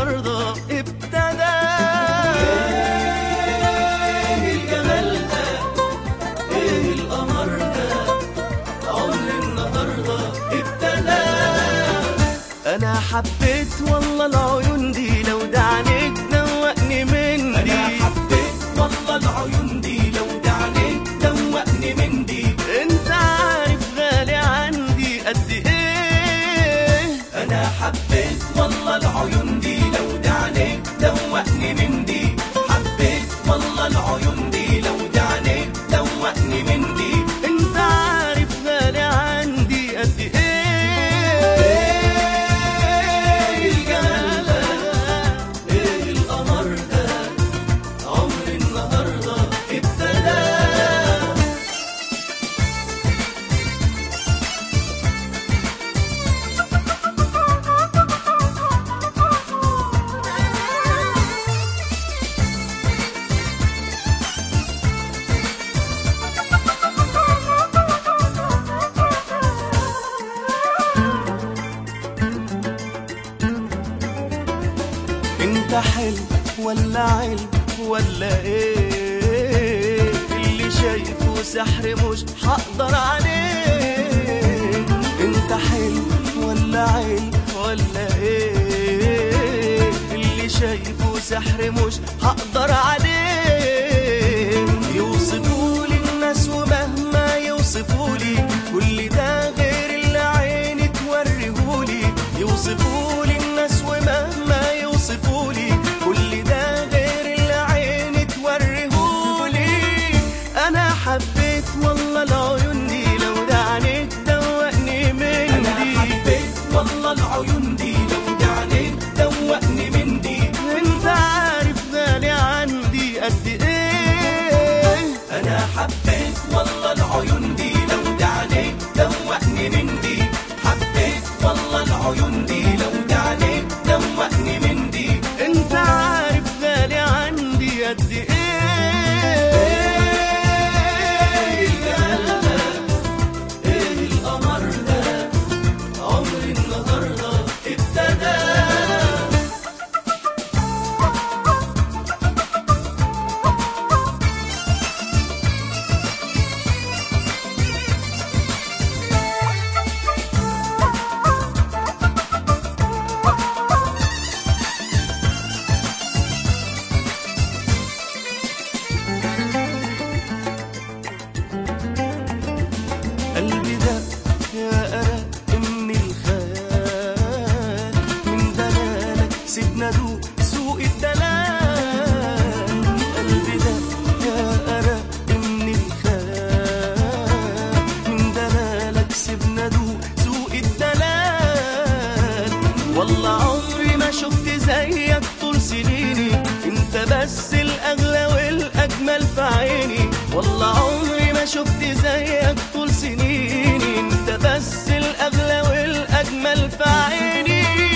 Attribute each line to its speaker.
Speaker 1: النهارده ابتدى ايه الجمال ده ايه القمر ده عمر النهارده ابتدى انا حبيت والله العيون دي لو دعنيك دوقني من دي
Speaker 2: انا حبيت والله العيون دي لو دعنيك دوقني من دي
Speaker 1: انت عارف غالي عندي قد ايه
Speaker 2: انا حبيت والله العيون دي لو دعنيك دوقني من دي حبيت والله العيون دي لو دعنيك دوقني من دي
Speaker 1: انت عارف غالي عندي قد ايه
Speaker 2: ايه الجمال ده ايه القمر ده عمر النهارده ابتدى
Speaker 1: انت حلو ولا علم ولا ايه اللي شايفه سحر مش هقدر عليه انت حلو ولا علم ولا ايه اللي شايفه سحر مش هقدر عليه يوصفولي الناس ومهما يوصفولي كل ده غير اللي عيني توريهولي يوصفولي الناس ومهما يوصفولي كل ده غير اللي عيني توريهولي انا حبيت والله العيون دي لو دعنيك دوقني من
Speaker 2: انا
Speaker 1: دي
Speaker 2: حبيت والله العيون دي لو دعنيك دوقني من دي
Speaker 1: انت عارف غالي عندي قد ايه
Speaker 2: انا حبيت والله العيون دي لو دعنيك دوقني من دي حبيت والله العيون دي لو دعنيك دوقني من دي
Speaker 1: انت عارف غالي عندي قد ايه
Speaker 2: ايه الجمال ده ايه القمر ده عمر النهارده ابتدى
Speaker 1: قلبي ده يا أرق من الخيال من دلالك سيبنا دوق سوق الدلال قلبي ده يا أرق من الخيال من دلالك سيبنا دوق سوق الدلال والله عمري ما شفت زيك طول سنيني انت بس الأغلى والأجمل في عيني والله عمري ما شفت زيك طول سنيني انت بس الأغلى والأجمل في عيني